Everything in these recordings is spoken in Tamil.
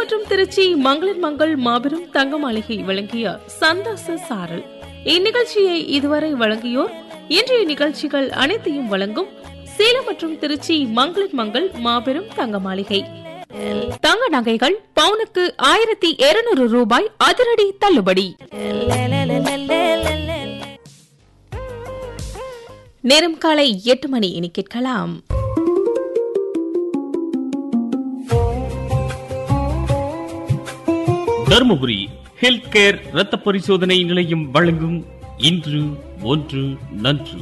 மற்றும் திருச்சி மங்களிர் மங்கள் மாபெரும் தங்க மாளிகை வழங்கிய சந்தாச சாரல் இந்நிகழ்ச்சியை இதுவரை வழங்கியோர் இன்றைய நிகழ்ச்சிகள் அனைத்தையும் வழங்கும் சேலம் மற்றும் திருச்சி மங்களிர் மங்கள் மாபெரும் தங்க மாளிகை தங்க நகைகள் பவுனுக்கு ஆயிரத்தி இருநூறு ரூபாய் அதிரடி தள்ளுபடி நேரம் காலை எட்டு மணி இனி கேட்கலாம் தருமபுரி ஹெல்த் கேர் இரத்த பரிசோதனை நிலையம் வழங்கும் இன்று ஒன்று நன்று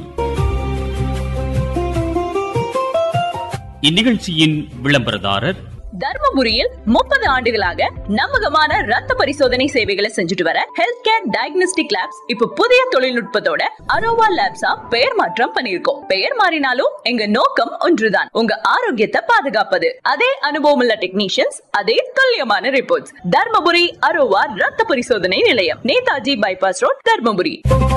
இந்நிகழ்ச்சியின் விளம்பரதாரர் தர்மபுரியில் முப்பது ஆண்டுகளாக நம்பகமான ரத்த பரிசோதனை சேவைகளை செஞ்சுட்டு வர ஹெல்த் கேர் டயக்னோஸ்டிக் லேப்ஸ் இப்ப புதிய தொழில்நுட்பத்தோட அரோவா லேப்ஸா பெயர் மாற்றம் பண்ணிருக்கோம் பெயர் மாறினாலும் எங்க நோக்கம் ஒன்றுதான் உங்க ஆரோக்கியத்தை பாதுகாப்பது அதே அனுபவம் உள்ள டெக்னீஷியன்ஸ் அதே துல்லியமான ரிப்போர்ட்ஸ் தர்மபுரி அரோவா ரத்த பரிசோதனை நிலையம் Netaji bypass road Dharmapuri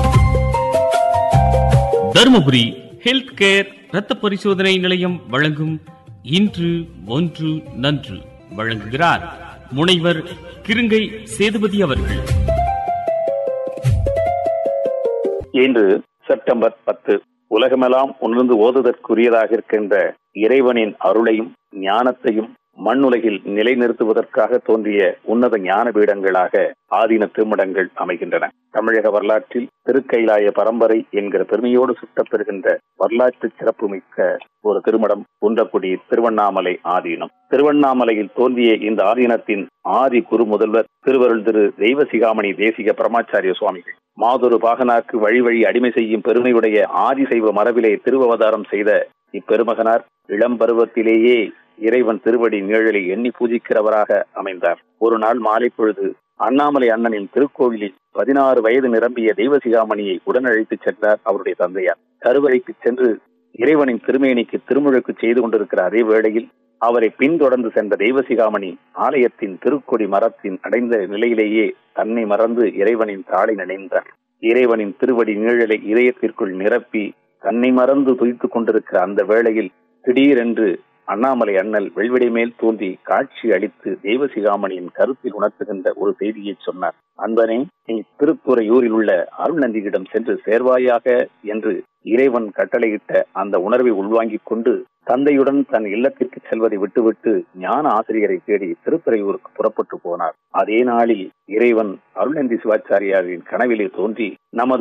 Dharmapuri health care இரத்த பரிசோதனை நிலையம் வழங்கும் இன்று ஒன்று நன்று வழங்குகிறார் முனைவர் கிருங்கை சேதுபதி அவர்கள் இன்று செப்டம்பர் பத்து உலகமெல்லாம் உணர்ந்து ஓதுதற்குரியதாக இருக்கின்ற இறைவனின் அருளையும் ஞானத்தையும் மண்ணுலகில் நிலைநிறுத்துவதற்காக தோன்றிய உன்னத ஞான பீடங்களாக ஆதீன திருமடங்கள் அமைகின்றன தமிழக வரலாற்றில் திருக்கைலாய பரம்பரை என்கிற பெருமையோடு சுட்டப்பெறுகின்ற வரலாற்று சிறப்புமிக்க ஒரு திருமடம் குன்றக்குடி திருவண்ணாமலை ஆதீனம் திருவண்ணாமலையில் தோன்றிய இந்த ஆதீனத்தின் ஆதி குரு முதல்வர் திருவருள் திரு தெய்வ சிகாமணி தேசிக பரமாச்சாரிய சுவாமிகள் மாதொரு பாகனாக்கு வழி வழி அடிமை செய்யும் பெருமையுடைய ஆதிசைவ மரபிலே திருவவதாரம் செய்த இப்பெருமகனார் இளம் பருவத்திலேயே இறைவன் திருவடி நிழலை எண்ணி பூஜிக்கிறவராக அமைந்தார் ஒரு நாள் மாலை பொழுது அண்ணாமலை அண்ணனின் திருக்கோவிலில் பதினாறு வயது நிரம்பிய தெய்வசிகாமணியை உடன் அழைத்துச் சென்றார் அவருடைய தந்தையார் கருவறைக்கு சென்று இறைவனின் திருமேனிக்கு திருமுழுக்கு செய்து கொண்டிருக்கிற அதே வேளையில் அவரை பின்தொடர்ந்து சென்ற தெய்வசிகாமணி ஆலயத்தின் திருக்கொடி மரத்தின் அடைந்த நிலையிலேயே தன்னை மறந்து இறைவனின் தாளை நினைந்தார் இறைவனின் திருவடி நிழலை இதயத்திற்குள் நிரப்பி தன்னை மறந்து துதித்துக் கொண்டிருக்கிற அந்த வேளையில் திடீரென்று அண்ணாமலை அண்ணல் வெள்விடை மேல் தோன்றி காட்சி அளித்து தெய்வசிகாமணியின் கருத்தில் உணர்த்துகின்ற ஒரு செய்தியை சொன்னார் அன்பனே நீ திருத்துறையூரில் உள்ள அருள்நந்தியிடம் சென்று சேர்வாயாக என்று இறைவன் கட்டளையிட்ட அந்த உணர்வை உள்வாங்கிக் கொண்டு தந்தையுடன் தன் இல்லத்திற்கு செல்வதை விட்டுவிட்டு ஞான ஆசிரியரை தேடி திருத்துறையூருக்கு புறப்பட்டு போனார் அதே நாளில் இறைவன் அருள்நந்தி சிவாச்சாரியாரின் கனவிலே தோன்றி நமது